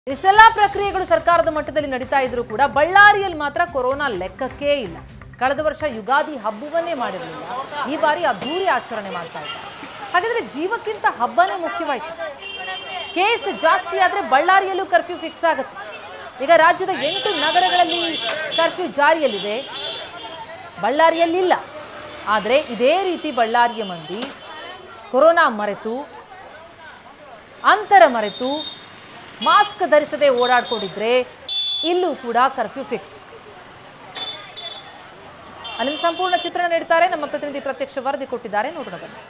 ಇಷ್ಟೆಲ್ಲಾ ಪ್ರಕ್ರಿಯೆಗಳು ಸರ್ಕಾರದ ಮಟ್ಟದಲ್ಲಿ ನಡೀತಾ ಇದ್ರೂ ಕೂಡ ಬಳ್ಳಾರಿಯಲ್ಲಿ ಮಾತ್ರ ಕೊರೋನಾ ಲೆಕ್ಕಕ್ಕೇ ಇಲ್ಲ ಕಳೆದ ವರ್ಷ ಯುಗಾದಿ ಹಬ್ಬವನ್ನೇ ಮಾಡಿರಲಿಲ್ಲ ಈ ಬಾರಿ ಅದ್ದೂರಿ ಆಚರಣೆ ಮಾಡ್ತಾ ಇದ್ದಾರೆ ಹಾಗಾದ್ರೆ ಜೀವಕ್ಕಿಂತ ಹಬ್ಬನೇ ಮುಖ್ಯವಾಯ್ತು ಕೇಸ್ ಜಾಸ್ತಿ ಆದ್ರೆ ಬಳ್ಳಾರಿಯಲ್ಲೂ ಕರ್ಫ್ಯೂ ಫಿಕ್ಸ್ ಆಗುತ್ತೆ ಈಗ ರಾಜ್ಯದ ಎಂಟು ನಗರಗಳಲ್ಲಿ ಕರ್ಫ್ಯೂ ಜಾರಿಯಲ್ಲಿದೆ ಬಳ್ಳಾರಿಯಲ್ಲಿಲ್ಲ ಆದರೆ ಇದೇ ರೀತಿ ಬಳ್ಳಾರಿಯ ಮಂದಿ ಕೊರೋನಾ ಮರೆತು ಅಂತರ ಮರೆತು ಮಾಸ್ಕ್ ಧರಿಸದೆ ಓಡಾಡ್ಕೊಂಡಿದ್ರೆ ಇಲ್ಲೂ ಕೂಡ ಕರ್ಫ್ಯೂ ಫಿಕ್ಸ್ ಅಲ್ಲಿನ ಸಂಪೂರ್ಣ ಚಿತ್ರಣ ನೀಡ್ತಾರೆ ನಮ್ಮ ಪ್ರತಿನಿಧಿ ಪ್ರತ್ಯಕ್ಷ ವರದಿ ಕೊಟ್ಟಿದ್ದಾರೆ ನೋಡೋಣ ಬನ್ನಿ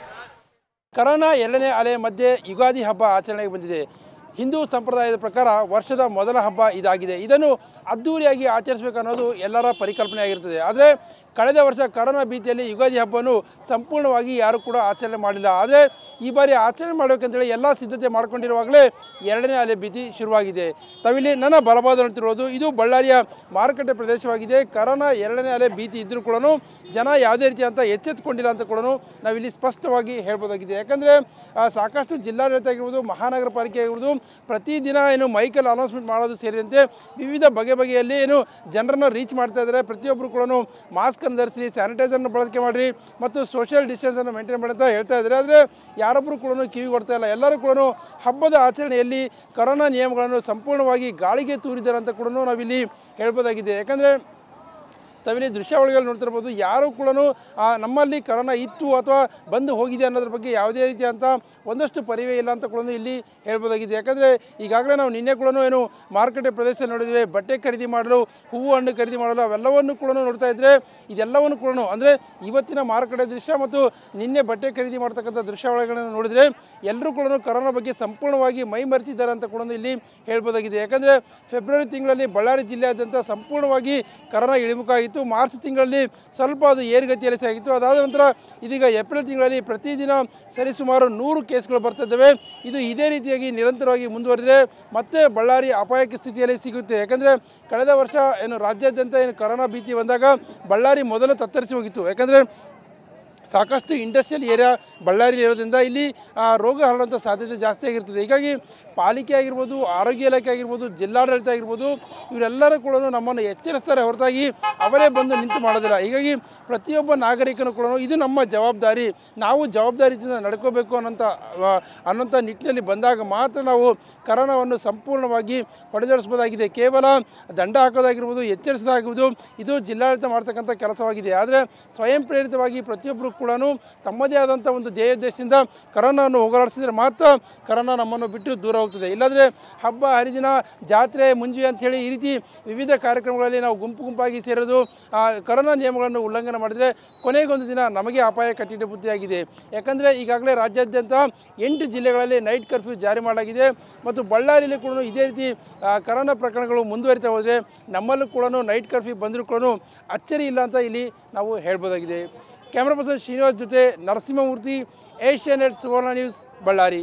ಕರೋನಾ ಎರಡನೇ ಅಲೆ ಮಧ್ಯೆ ಯುಗಾದಿ ಹಬ್ಬ ಆಚರಣೆಗೆ ಬಂದಿದೆ ಹಿಂದೂ ಸಂಪ್ರದಾಯದ ಪ್ರಕಾರ ವರ್ಷದ ಮೊದಲ ಹಬ್ಬ ಇದಾಗಿದೆ ಇದನ್ನು ಅದ್ಧೂರಿಯಾಗಿ ಆಚರಿಸಬೇಕು ಅನ್ನೋದು ಎಲ್ಲರ ಪರಿಕಲ್ಪನೆ ಆಗಿರ್ತದೆ ಆದರೆ ಕಳೆದ ವರ್ಷ ಕರೋನಾ ಭೀತಿಯಲ್ಲಿ ಯುಗಾದಿ ಹಬ್ಬವನ್ನು ಸಂಪೂರ್ಣವಾಗಿ ಯಾರೂ ಕೂಡ ಆಚರಣೆ ಮಾಡಲಿಲ್ಲ ಆದರೆ ಈ ಬಾರಿ ಆಚರಣೆ ಮಾಡಬೇಕಂತೇಳಿ ಎಲ್ಲ ಸಿದ್ಧತೆ ಮಾಡ್ಕೊಂಡಿರುವಾಗಲೇ ಎರಡನೇ ಅಲೆ ಭೀತಿ ಶುರುವಾಗಿದೆ ತಾವಿಲ್ಲಿ ನನ್ನ ಬಲಭಾಗ ನೋಡ್ತಿರೋದು ಇದು ಬಳ್ಳಾರಿಯ ಮಾರುಕಟ್ಟೆ ಪ್ರದೇಶವಾಗಿದೆ ಕರೋನಾ ಎರಡನೇ ಅಲೆ ಭೀತಿ ಇದ್ದರೂ ಕೂಡ ಜನ ಯಾವುದೇ ರೀತಿ ಅಂತ ಎಚ್ಚೆತ್ತುಕೊಂಡಿಲ್ಲ ಅಂತ ಕೂಡ ನಾವಿಲ್ಲಿ ಸ್ಪಷ್ಟವಾಗಿ ಹೇಳ್ಬೋದಾಗಿದೆ ಯಾಕಂದರೆ ಸಾಕಷ್ಟು ಜಿಲ್ಲಾಡಳಿತ ಆಗಿರ್ಬೋದು ಮಹಾನಗರ ಪಾಲಿಕೆ ಆಗಿರ್ಬೋದು ಪ್ರತಿದಿನ ಏನು ಮೈಕಲ್ ಅನೌನ್ಸ್ಮೆಂಟ್ ಮಾಡೋದು ಸೇರಿದಂತೆ ವಿವಿಧ ಬಗೆ ಬಗೆಯಲ್ಲಿ ಏನು ಜನರನ್ನು ರೀಚ್ ಮಾಡ್ತಾ ಇದ್ದಾರೆ ಪ್ರತಿಯೊಬ್ಬರು ಕೂಡ ಮಾಸ್ಕನ್ನು ಧರಿಸಿ ಸ್ಯಾನಿಟೈಸರ್ನ ಬಳಕೆ ಮಾಡಿರಿ ಮತ್ತು ಸೋಷಿಯಲ್ ಡಿಸ್ಟೆನ್ಸನ್ನು ಮೇಂಟೈನ್ ಮಾಡಿ ಅಂತ ಹೇಳ್ತಾ ಇದ್ದಾರೆ ಆದರೆ ಯಾರೊಬ್ಬರು ಕೂಡ ಕಿವಿ ಕೊಡ್ತಾ ಇಲ್ಲ ಎಲ್ಲರೂ ಕೂಡ ಹಬ್ಬದ ಆಚರಣೆಯಲ್ಲಿ ಕರೋನಾ ನಿಯಮಗಳನ್ನು ಸಂಪೂರ್ಣವಾಗಿ ಗಾಳಿಗೆ ತೂರಿದ್ದಾರೆ ಅಂತ ಕೂಡ ನಾವಿಲ್ಲಿ ಹೇಳ್ಬೋದಾಗಿದೆ ಯಾಕಂದರೆ ತಾವಿಲ್ಲಿ ದೃಶ್ಯಾವಳಿಗಳು ನೋಡ್ತಿರ್ಬೋದು ಯಾರು ಕೂಡ ನಮ್ಮಲ್ಲಿ ಕರೋನಾ ಇತ್ತು ಅಥವಾ ಬಂದು ಹೋಗಿದೆ ಅನ್ನೋದ್ರ ಬಗ್ಗೆ ಯಾವುದೇ ರೀತಿಯಂಥ ಒಂದಷ್ಟು ಪರಿವೇ ಇಲ್ಲ ಅಂತ ಕೂಡ ಇಲ್ಲಿ ಹೇಳ್ಬೋದಾಗಿದೆ ಯಾಕಂದರೆ ಈಗಾಗಲೇ ನಾವು ನಿನ್ನೆ ಕೂಡ ಏನು ಮಾರುಕಟ್ಟೆ ಪ್ರದೇಶ ನೋಡಿದ್ವಿ ಬಟ್ಟೆ ಖರೀದಿ ಮಾಡಲು ಹೂವು ಹಣ್ಣು ಖರೀದಿ ಮಾಡಲು ಅವೆಲ್ಲವನ್ನು ಕೂಡ ನೋಡ್ತಾ ಇದ್ದರೆ ಇದೆಲ್ಲವನ್ನು ಕೂಡ ಅಂದರೆ ಇವತ್ತಿನ ಮಾರುಕಟ್ಟೆ ದೃಶ್ಯ ಮತ್ತು ನಿನ್ನೆ ಬಟ್ಟೆ ಖರೀದಿ ಮಾಡ್ತಕ್ಕಂಥ ದೃಶ್ಯಾವಳಿಗಳನ್ನು ನೋಡಿದರೆ ಎಲ್ಲರೂ ಕೂಡ ಕರೋನಾ ಬಗ್ಗೆ ಸಂಪೂರ್ಣವಾಗಿ ಮೈ ಮರೆತಿದ್ದಾರೆ ಅಂತ ಕೂಡ ಇಲ್ಲಿ ಹೇಳ್ಬೋದಾಗಿದೆ ಯಾಕಂದರೆ ಫೆಬ್ರವರಿ ತಿಂಗಳಲ್ಲಿ ಬಳ್ಳಾರಿ ಜಿಲ್ಲೆಯಾದ್ಯಂತ ಸಂಪೂರ್ಣವಾಗಿ ಕರೋನಾ ಇಳಿಮುಖ ಆಗಿತ್ತು ಮಾರ್ಚ್ ತಿಂಗಳಲ್ಲಿ ಸ್ವಲ್ಪ ಅದು ಏರುಗತಿಯಲ್ಲಿ ಸಾಗಿತ್ತು ಅದಾದ ನಂತರ ಇದೀಗ ಏಪ್ರಿಲ್ ತಿಂಗಳಲ್ಲಿ ಪ್ರತಿದಿನ ಸರಿಸುಮಾರು ನೂರು ಕೇಸ್ಗಳು ಬರ್ತಿದ್ದಾವೆ ಇದು ಇದೇ ರೀತಿಯಾಗಿ ನಿರಂತರವಾಗಿ ಮುಂದುವರೆದರೆ ಮತ್ತೆ ಬಳ್ಳಾರಿ ಅಪಾಯಕ್ಕೆ ಸ್ಥಿತಿಯಲ್ಲಿ ಸಿಗುತ್ತೆ ಯಾಕಂದರೆ ಕಳೆದ ವರ್ಷ ಏನು ರಾಜ್ಯಾದ್ಯಂತ ಏನು ಕರೋನಾ ಭೀತಿ ಬಂದಾಗ ಬಳ್ಳಾರಿ ಮೊದಲು ತತ್ತರಿಸಿ ಹೋಗಿತ್ತು ಯಾಕಂದರೆ ಸಾಕಷ್ಟು ಇಂಡಸ್ಟ್ರಿಯಲ್ ಏರಿಯಾ ಬಳ್ಳಾರಿ ಇರೋದ್ರಿಂದ ಇಲ್ಲಿ ಆ, ರೋಗ ಹರಡುವಂಥ ಸಾಧ್ಯತೆ ಜಾಸ್ತಿ ಆಗಿರ್ತದೆ ಹೀಗಾಗಿ ಪಾಲಿಕೆ ಆಗಿರ್ಬೋದು ಆರೋಗ್ಯ ಇಲಾಖೆ ಆಗಿರ್ಬೋದು ಜಿಲ್ಲಾಡಳಿತ ಆಗಿರ್ಬೋದು ಇವರೆಲ್ಲರೂ ಕೂಡ ನಮ್ಮನ್ನು ಎಚ್ಚರಿಸ್ತಾರೆ ಹೊರತಾಗಿ ಅವರೇ ಬಂದು ನಿಂತು ಮಾಡೋದಿಲ್ಲ ಹೀಗಾಗಿ ಪ್ರತಿಯೊಬ್ಬ ನಾಗರಿಕನು ಕೂಡ ಇದು ನಮ್ಮ ಜವಾಬ್ದಾರಿ ನಾವು ಜವಾಬ್ದಾರಿಯಿಂದ ನಡ್ಕೋಬೇಕು ಅನ್ನೋಂಥ ಆ, ಅನ್ನೋಂಥ ನಿಟ್ಟಿನಲ್ಲಿ ಬಂದಾಗ ಮಾತ್ರ ನಾವು ಕರೋನಾವನ್ನು ಸಂಪೂರ್ಣವಾಗಿ ಹೊಡೆದಾಡಿಸ್ಬೋದಾಗಿದೆ ಕೇವಲ ದಂಡ ಹಾಕೋದಾಗಿರ್ಬೋದು ಎಚ್ಚರಿಸೋದಾಗಿರ್ಬೋದು ಇದು ಜಿಲ್ಲಾಡಳಿತ ಮಾಡ್ತಕ್ಕಂಥ ಕೆಲಸವಾಗಿದೆ ಆದರೆ ಸ್ವಯಂ ಪ್ರೇರಿತವಾಗಿ ಪ್ರತಿಯೊಬ್ಬರು ಕೂಡ ತಮ್ಮದೇ ಆದಂಥ ಒಂದು ಧ್ಯೇಯೋದ್ದೇಶದಿಂದ ಕರೋನಾವನ್ನು ಹೋಗಲಾಡಿಸಿದ್ರೆ ಮಾತ್ರ ಕರೋನಾ ನಮ್ಮನ್ನು ಬಿಟ್ಟು ದೂರ ಹೋಗ್ತದೆ ಇಲ್ಲಾಂದರೆ ಹಬ್ಬ ಹರಿದಿನ ಜಾತ್ರೆ ಮುಂಜಿ ಅಂಥೇಳಿ ಈ ರೀತಿ ವಿವಿಧ ಕಾರ್ಯಕ್ರಮಗಳಲ್ಲಿ ನಾವು ಗುಂಪು ಗುಂಪಾಗಿ ಸೇರೋದು ಆ, ಕರೋನಾ ನಿಯಮಗಳನ್ನು ಉಲ್ಲಂಘನೆ ಮಾಡಿದರೆ ಕೊನೆಗೊಂದು ದಿನ ನಮಗೆ ಅಪಾಯ ಕಟ್ಟಿಟ್ಟ ಬುದ್ಧಿಯಾಗಿದೆ ಯಾಕಂದರೆ ಈಗಾಗಲೇ ರಾಜ್ಯಾದ್ಯಂತ ಎಂಟು ಜಿಲ್ಲೆಗಳಲ್ಲಿ ನೈಟ್ ಕರ್ಫ್ಯೂ ಜಾರಿ ಮಾಡಲಾಗಿದೆ ಮತ್ತು ಬಳ್ಳಾರಿಯಲ್ಲಿ ಕೂಡ ಇದೇ ರೀತಿ ಆ, ಕರೋನಾ ಪ್ರಕರಣಗಳು ಮುಂದುವರಿತಾ ಹೋದರೆ ನಮ್ಮಲ್ಲೂ ಕೂಡ ನೈಟ್ ಕರ್ಫ್ಯೂ ಬಂದರೂ ಕೂಡ ಅಚ್ಚರಿ ಇಲ್ಲ ಅಂತ ಇಲ್ಲಿ ನಾವು ಹೇಳ್ಬೋದಾಗಿದೆ ಕ್ಯಾಮ್ರಾ ಪರ್ಸನ್ ಶ್ರೀನಿವಾಸ್ ಜೊತೆ ನರಸಿಂಹಮೂರ್ತಿ ಏಷ್ಯಾ ನೆಟ್ ಸುವರ್ಣ ನ್ಯೂಸ್ ಬಳ್ಳಾರಿ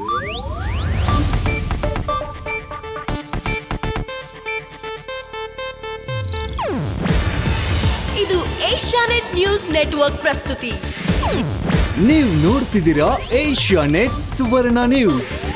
ಇದು ಏಷ್ಯಾನೆಟ್ ನ್ಯೂಸ್ ನೆಟ್ವರ್ಕ್ ಪ್ರಸ್ತುತಿ ನೀವು ನೋಡ್ತಿದ್ದೀರಾ ಏಷ್ಯಾ ನೆಟ್ ಸುವರ್ಣ ನ್ಯೂಸ್